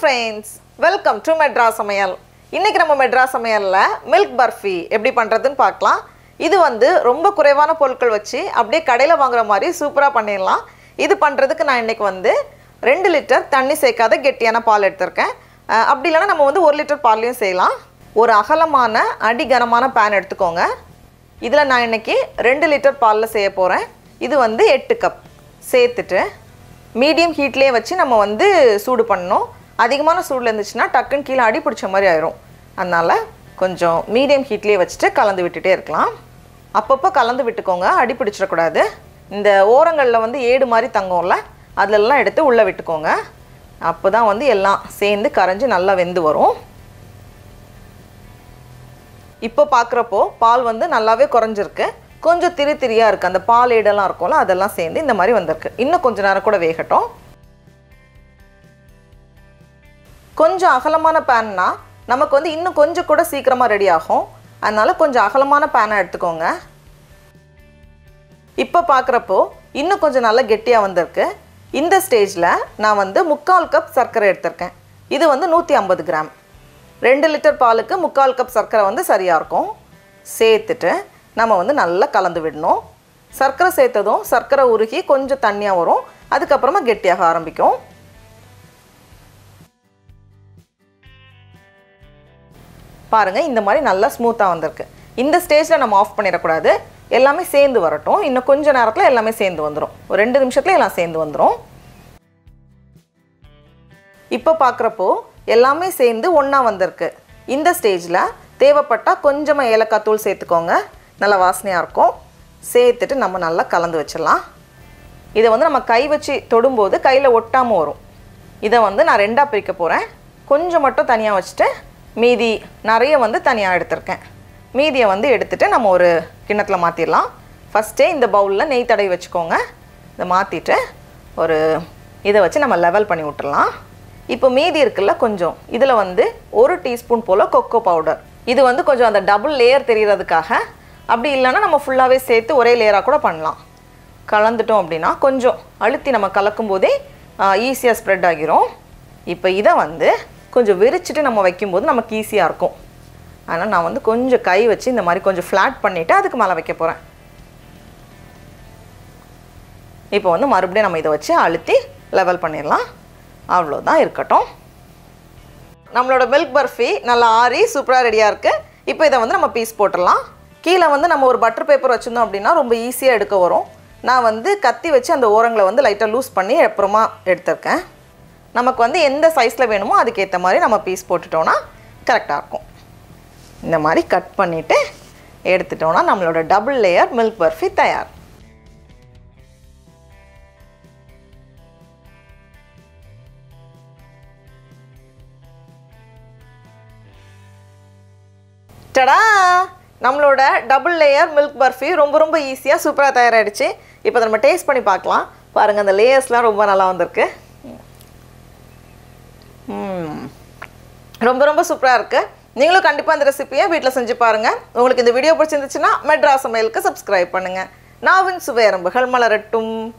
Friends welcome to Madras சமையல் இன்றைக்கி நம்ம மெட்ராஸ் சமையலில் மில்க் பர்ஃபி எப்படி பண்ணுறதுன்னு பார்க்கலாம் இது வந்து ரொம்ப குறைவான பொருட்கள் வச்சு அப்படியே கடையில் வாங்குற மாதிரி சூப்பராக பண்ணிடலாம் இது பண்ணுறதுக்கு நான் இன்றைக்கி வந்து ரெண்டு லிட்டர் தண்ணி சேர்க்காத கெட்டியான பால் எடுத்திருக்கேன் அஹ் அப்படி இல்லைன்னா நம்ம வந்து ஒரு லிட்டர் பால்லையும் செய்யலாம் ஒரு அகலமான அடிகனமான பேன் எடுத்துக்கோங்க இதில் நான் இன்னைக்கு ரெண்டு லிட்டர் பாலில் செய்ய போகிறேன் இது வந்து எட்டு கப் சேர்த்துட்டு மீடியம் ஹீட்லேயே வச்சு நம்ம வந்து சூடு பண்ணணும் அதிகமான சூடில் இருந்துச்சுன்னா டக்குன்னு கீழே அடி பிடிச்ச மாதிரி ஆயிரும் அதனால் கொஞ்சம் மீடியம் ஹீட்லேயே வச்சுட்டு கலந்து விட்டுட்டே இருக்கலாம் அப்பப்போ கலந்து விட்டுக்கோங்க அடி பிடிச்சிடக்கூடாது இந்த ஓரங்களில் வந்து ஏடு மாதிரி தங்கும்ல அதிலெல்லாம் எடுத்து உள்ளே விட்டுக்கோங்க அப்போ தான் வந்து எல்லாம் சேர்ந்து கரைஞ்சி நல்லா வெந்து வரும் இப்போ பார்க்குறப்போ பால் வந்து நல்லாவே குறைஞ்சிருக்கு கொஞ்சம் திரி திரியாக இருக்குது அந்த பால் ஏடெல்லாம் இருக்கும்ல அதெல்லாம் சேர்ந்து இந்த மாதிரி வந்திருக்கு இன்னும் கொஞ்ச நேரம் கூட வேகட்டும் கொஞ்சம் அகலமான பேன்னா நமக்கு வந்து இன்னும் கொஞ்சம் கூட சீக்கிரமாக ரெடி ஆகும் அதனால கொஞ்சம் அகலமான பேனை எடுத்துக்கோங்க இப்போ பார்க்குறப்போ இன்னும் கொஞ்சம் நல்லா கெட்டியாக வந்திருக்கு இந்த ஸ்டேஜில் நான் வந்து முக்கால் கப் சர்க்கரை எடுத்திருக்கேன் இது வந்து நூற்றி ஐம்பது கிராம் ரெண்டு லிட்டர் பாலுக்கு முக்கால் கப் சர்க்கரை வந்து சரியாக இருக்கும் சேர்த்துட்டு நம்ம வந்து நல்லா கலந்து விடணும் சர்க்கரை சேர்த்ததும் சர்க்கரை உருகி கொஞ்சம் தண்ணியாக வரும் அதுக்கப்புறமா கெட்டியாக ஆரம்பிக்கும் பாருங்கள் இந்த மாதிரி நல்லா ஸ்மூத்தாக வந்திருக்கு இந்த ஸ்டேஜில் நம்ம ஆஃப் பண்ணிடக்கூடாது எல்லாமே சேர்ந்து வரட்டும் இன்னும் கொஞ்ச நேரத்தில் எல்லாமே சேர்ந்து வந்துடும் ஒரு ரெண்டு நிமிஷத்துல எல்லாம் சேர்ந்து வந்துடும் இப்போ பார்க்குறப்போ எல்லாமே சேர்ந்து ஒன்றா வந்திருக்கு இந்த ஸ்டேஜில் தேவைப்பட்டால் கொஞ்சமாக ஏலக்காய் தூள் சேர்த்துக்கோங்க நல்லா வாசனையாக இருக்கும் சேர்த்துட்டு நம்ம நல்லா கலந்து வச்சிடலாம் இதை வந்து நம்ம கை வச்சு தொடும்போது கையில் ஒட்டாமல் வரும் இதை வந்து நான் ரெண்டாக பிரிக்க போகிறேன் கொஞ்சம் மட்டும் தனியாக வச்சுட்டு மீதி நிறைய வந்து தனியாக எடுத்திருக்கேன் மீதியை வந்து எடுத்துட்டு நம்ம ஒரு கிண்ணத்தில் மாற்றிடலாம் ஃபஸ்ட்டே இந்த பவுலில் நெய் தடவி வச்சுக்கோங்க இதை மாற்றிட்டு ஒரு இதை வச்சு நம்ம லெவல் பண்ணி விட்டுறலாம் இப்போ மீதி இருக்குல்ல கொஞ்சம் இதில் வந்து ஒரு டீஸ்பூன் போல் கொக்கோ பவுடர் இது வந்து கொஞ்சம் அந்த டபுள் லேயர் தெரியறதுக்காக அப்படி இல்லைன்னா நம்ம ஃபுல்லாகவே சேர்த்து ஒரே லேயராக கூட பண்ணலாம் கலந்துட்டோம் அப்படின்னா கொஞ்சம் அழுத்தி நம்ம கலக்கும் போதே ஈஸியாக ஸ்ப்ரெட் ஆகிரும் இப்போ இதை வந்து கொஞ்சம் விரிச்சிட்டு நம்ம வைக்கும்போது நமக்கு ஈஸியாக இருக்கும் ஆனால் நான் வந்து கொஞ்சம் கை வச்சு இந்த மாதிரி கொஞ்சம் ஃப்ளாட் பண்ணிவிட்டு அதுக்கு மேலே வைக்க போகிறேன் இப்போ வந்து மறுபடியும் நம்ம இதை வச்சு அழுத்தி லெவல் பண்ணிடலாம் அவ்வளோதான் இருக்கட்டும் நம்மளோட மில்க் பர்ஃபி நல்லா ஆறி சூப்பராக ரெடியாக இருக்குது இப்போ இதை வந்து நம்ம பீஸ் போட்டுடலாம் கீழே வந்து நம்ம ஒரு பட்டர் பேப்பர் வச்சுருந்தோம் அப்படின்னா ரொம்ப ஈஸியாக எடுக்க வரும் நான் வந்து கத்தி வச்சு அந்த ஓரங்களை வந்து லைட்டாக லூஸ் பண்ணி அப்புறமா எடுத்திருக்கேன் நமக்கு வந்து எந்த சைஸில் வேணுமோ அதுக்கேற்ற மாதிரி நம்ம பீஸ் போட்டுட்டோன்னா கரெக்டாக இருக்கும் இந்த மாதிரி கட் பண்ணிவிட்டு எடுத்துட்டோன்னா நம்மளோட டபுள் லேயர் மில்க் பர்ஃபி தயார் டடா நம்மளோட டபுள் லேயர் மில்க் பர்ஃபி ரொம்ப ரொம்ப ஈஸியாக சூப்பராக தயாராகிடுச்சு இப்போ அதை நம்ம டேஸ்ட் பண்ணி பார்க்கலாம் பாருங்கள் அந்த லேயர்ஸ்லாம் ரொம்ப நல்லா வந்திருக்கு ம். ரொம்ப ரொம்ப சூப்பராக இருக்குது நீங்களும் கண்டிப்பாக இந்த ரெசிபியை வீட்டில் செஞ்சு பாருங்கள் உங்களுக்கு இந்த வீடியோ பிடிச்சிருந்துச்சுன்னா மெட்ராஸ் சமையலுக்கு சப்ஸ்கிரைப் பண்ணுங்கள் நாவின் சுவையரம்புகள் மலரட்டும்